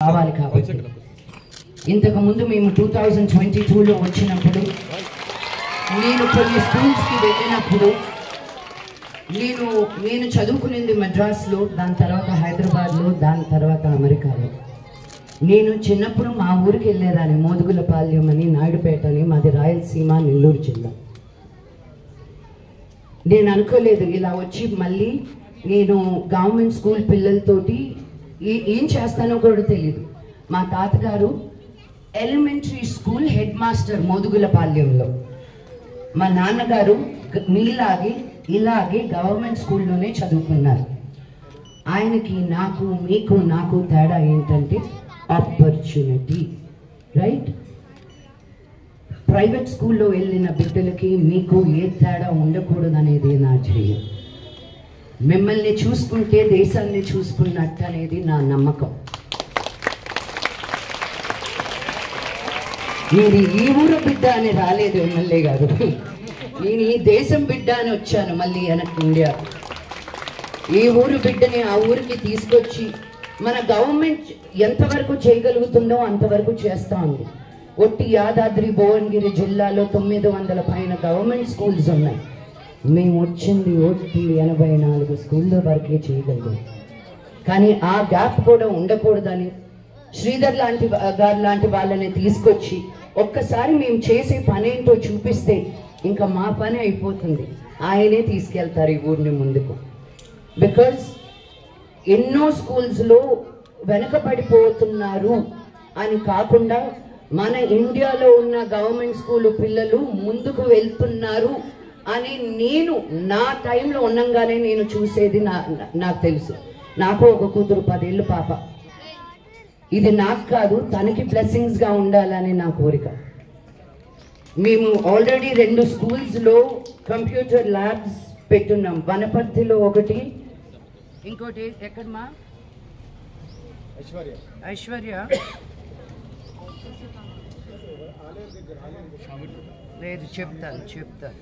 కావాలి కాబట్టి ఇంతకు ముందు మేము టూ థౌజండ్ ట్వంటీ టూలో వచ్చినప్పుడు నేను కొన్ని స్కూల్స్కి వెళ్ళినప్పుడు నేను నేను చదువుకునేది మద్రాస్లో దాని తర్వాత హైదరాబాద్లో దాని తర్వాత అమెరికాలో నేను చిన్నప్పుడు మా ఊరికి వెళ్ళేదాన్ని మోదుగులపాలెం అని నాయుడుపేట అని మాది రాయలసీమ నెల్లూరు జిల్లా నేను అనుకోలేదు ఇలా వచ్చి మళ్ళీ నేను గవర్నమెంట్ స్కూల్ పిల్లలతోటి ఏ- ఏం చేస్తానో కూడా తెలియదు మా తాతగారు ఎలిమెంటరీ స్కూల్ హెడ్ మాస్టర్ మోదుగులపాలెంలో మా నాన్నగారు గ- మీలాగే ఇలాగే గవర్నమెంట్ స్కూల్లోనే చదువుకున్నారు ఆయనకి నాకు మీకు నాకు తేడా ఏంటంటే ఆపర్చునిటీ రైట్ ప్రైవేట్ స్కూల్లో వెళ్ళిన బిడ్డలకి మీకు ఏ తేడా ఉండకూడదు అనేది నా ధ్యేయం మిమ్మల్ని చూసుకుంటే దేశాన్ని చూసుకున్నట్టు అనేది నా నమ్మకం నేను ఈ ఊరు బిడ్డ అని రాలేదు ఎమ్మెల్యే గారు నేను ఈ దేశం బిడ్డ అని వచ్చాను మళ్ళీ వెనక్కి ఇండియా ఈ ఊరు బిడ్డని ఆ ఊరికి తీసుకొచ్చి మన గవర్నమెంట్ ఎంతవరకు చేయగలుగుతుందో అంతవరకు చేస్తా ఉంది ఒట్టి యాదాద్రి భువనగిరి జిల్లాలో తొమ్మిది వందల పైన గవర్నమెంట్ స్కూల్స్ ఉన్నాయి మేము వచ్చింది ఒట్టి ఎనభై నాలుగు స్కూళ్ళ వరకే చేయగలిగాం కానీ ఆ గ్యాప్ కూడా ఉండకూడదని శ్రీధర్ లాంటి వా- గారు లాంటి వాళ్ళని తీసుకొచ్చి ఒక్కసారి మేము చేసే పని ఏంటో చూపిస్తే ఇంకా మా పని అయిపోతుంది ఆయనే తీసుకెళ్తారు ఈ ఊరిని ముందుకు బికాజ్ ఎన్నో స్కూల్స్లో వెనకబడిపోతున్నారు అని కాకుండా మన ఇండియాలో ఉన్న గవర్నమెంట్ స్కూల్ పిల్లలు ముందుకు వెళ్తున్నారు అని నేను నా టైంలో ఉండంగానే నేను చూసేది నా నా- నాకు తెలుసు నాకు ఒక కూతురు పదేళ్ళు పాప ఇది నాకు కాదు తనకి బ్లెస్సింగ్స్ గా ఉండాలని నా కోరిక మేము ఆల్రెడీ రెండు స్కూల్స్ లో కంప్యూటర్ ల్యాబ్స్ పెట్టున్నాం వనపర్తిలో ఒకటి ఇంకోటి ఎక్కడమా ఐశ్వర్య లేదు చెప్తాను చెప్తాను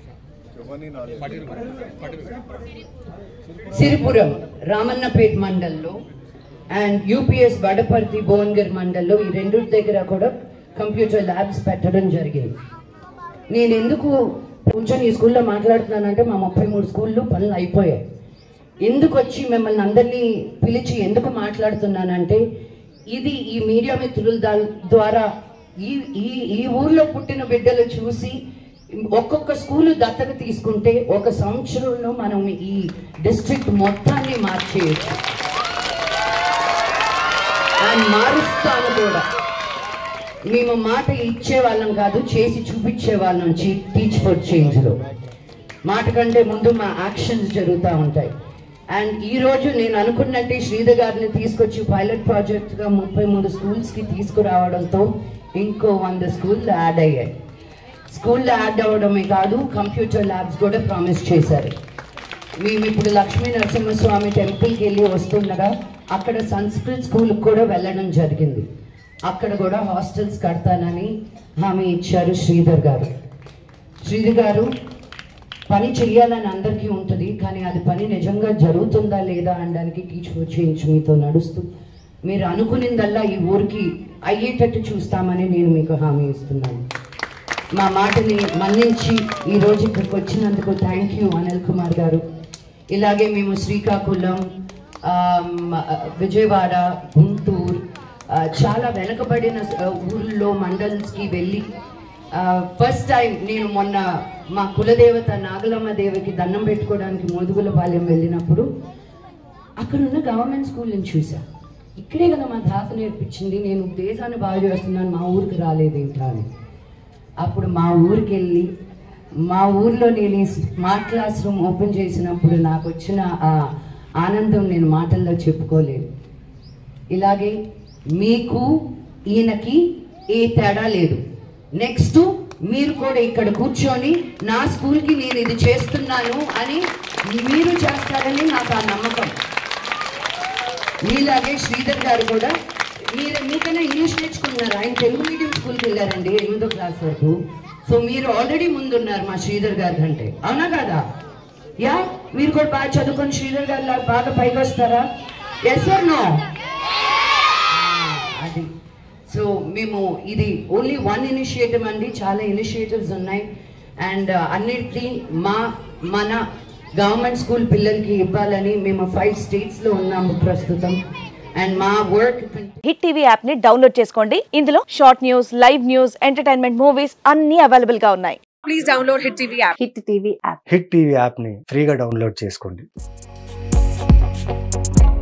సిరిపురం రామన్నపేట్ మండల్లో అండ్ యూపీఎస్ వడపర్తి భువనగిరి మండల్లో ఈ రెండు దగ్గర కూడా కంప్యూటర్ ల్యాబ్స్ పెట్టడం జరిగింది నేను ఎందుకు కొంచెం ఈ స్కూల్లో మాట్లాడుతున్నానంటే మా ముప్పై మూడు స్కూళ్ళు పనులు అయిపోయాయి ఎందుకు వచ్చి మిమ్మల్ని అందరినీ పిలిచి ఎందుకు మాట్లాడుతున్నానంటే ఇది ఈ మీడియా మిత్రుల దా- ద్వారా ఈ ఈ ఈ ఊర్లో పుట్టిన బిడ్డలు చూసి ఒక్కొక్క స్కూల్ దత్తత తీసుకుంటే ఒక సంవత్సరంలో మనం ఈ డిస్ట్రిక్ట్ మొత్తాన్ని మార్చేయచ్చు అండ్ మారుస్తాను కూడా మేము మాట ఇచ్చే వాళ్ళం కాదు చేసి చూపించే వాళ్ళం టీచ్ ఫర్ చేంజ్లో మాట కంటే ముందు మా యాక్షన్స్ జరుగుతూ ఉంటాయి అండ్ ఈ రోజు నేను అనుకున్నట్టే శ్రీధర్ గారిని తీసుకొచ్చి పైలట్ ప్రాజెక్ట్గా ముప్పై మూడు స్కూల్స్కి తీసుకురావడంతో ఇంకో వంద స్కూళ్ళు యాడ్ అయ్యాయి స్కూల్లో యాడ్ అవ్వడమే కాదు కంప్యూటర్ ల్యాబ్స్ కూడా ప్రామిస్ చేశారు మేము ఇప్పుడు లక్ష్మీ నరసింహస్వామి టెంపుల్కి వెళ్ళి వస్తుండగా అక్కడ సంస్కృత్ స్కూల్కి కూడా వెళ్ళడం జరిగింది అక్కడ కూడా హాస్టల్స్ కడతానని హామీ ఇచ్చారు శ్రీధర్ గారు శ్రీధర్ గారు పని చెయ్యాలని అందరికీ ఉంటుంది కానీ అది పని నిజంగా జరుగుతుందా లేదా అనడానికి టీచ్ ఫర్ చేంజ్ మీతో నడుస్తూ మీరు అనుకునిందల్లా ఈ ఊరికి అయ్యేటట్టు చూస్తామని నేను మీకు హామీ ఇస్తున్నాను మా మాటని మన్నించి ఈ రోజు ఇక్కడికి వచ్చినందుకు థ్యాంక్ యూ అనిల్ కుమార్ గారు ఇలాగే మేము శ్రీకాకుళం ఆమ్, విజయవాడ గుంటూరు ఆ, చాలా వెనకబడిన ఆ, ఊర్లలో మండల్స్కి వెళ్ళి ఫస్ట్ టైం నేను మొన్న మా కులదేవత నాగలమ్మ దేవికి దండం పెట్టుకోవడానికి మోదుగులపాలెం వెళ్ళినప్పుడు అక్కడ ఉన్న గవర్నమెంట్ స్కూల్ని చూసా ఇక్కడే కదా మా తాత నేర్పించింది నేను దేశాన్ని బాగా చేస్తున్నాను మా ఊరికి రాలేదు ఇంకా అని అప్పుడు మా ఊరికి వెళ్ళి మా ఊర్లో నేను ఈ స్మార్ట్ క్లాస్ రూమ్ ఓపెన్ చేసినప్పుడు నాకు వచ్చిన ఆ ఆనందం నేను మాటల్లో చెప్పుకోలేను ఇలాగే మీకు ఈయనకి ఏ తేడా లేదు నెక్స్ట్ మీరు కూడా ఇక్కడ కూర్చొని నా స్కూల్కి నేను ఇది చేస్తున్నాను అని మీరు చేస్తారని నాకు ఆ నమ్మకం మీలాగే శ్రీధర్ గారు కూడా మీరు మీకన్నా ఇంగ్లీష్ నేర్చుకున్నారు ఆయన తెలుగు మీడియం స్కూల్కి వెళ్ళారండి ఎనిమిదో క్లాస్ వరకు సో మీరు ఆల్రెడీ ముందున్నారు మా శ్రీధర్ గారి కంటే అవునా కదా యా మీరు కూడా బాగా చదువుకొని శ్రీధర్ గారు లాగా బాగా పైకి వస్తారా ఎస్ ఆర్ నో అది ఇది సో మేము ఇది ఓన్లీ వన్ ఇనిషియేటివ్ అండి చాలా ఇనిషియేటివ్స్ ఉన్నాయి అండ్ అన్నిటినీ మా మన గవర్నమెంట్ స్కూల్ పిల్లలకి ఇవ్వాలని మేము ఫైవ్ స్టేట్స్లో ఉన్నాము ప్రస్తుతం అండ్ మా వర్క్ హిట్ టీవీ యాప్ ని డౌన్లోడ్ చేసుకోండి ఇందులో short news live news entertainment movies అన్ని అవైలబుల్ గా ఉన్నాయి please download Hit TV app. Hit TV app Hit TV యాప్ని ఫ్రీగా డౌన్లోడ్ చేసుకోండి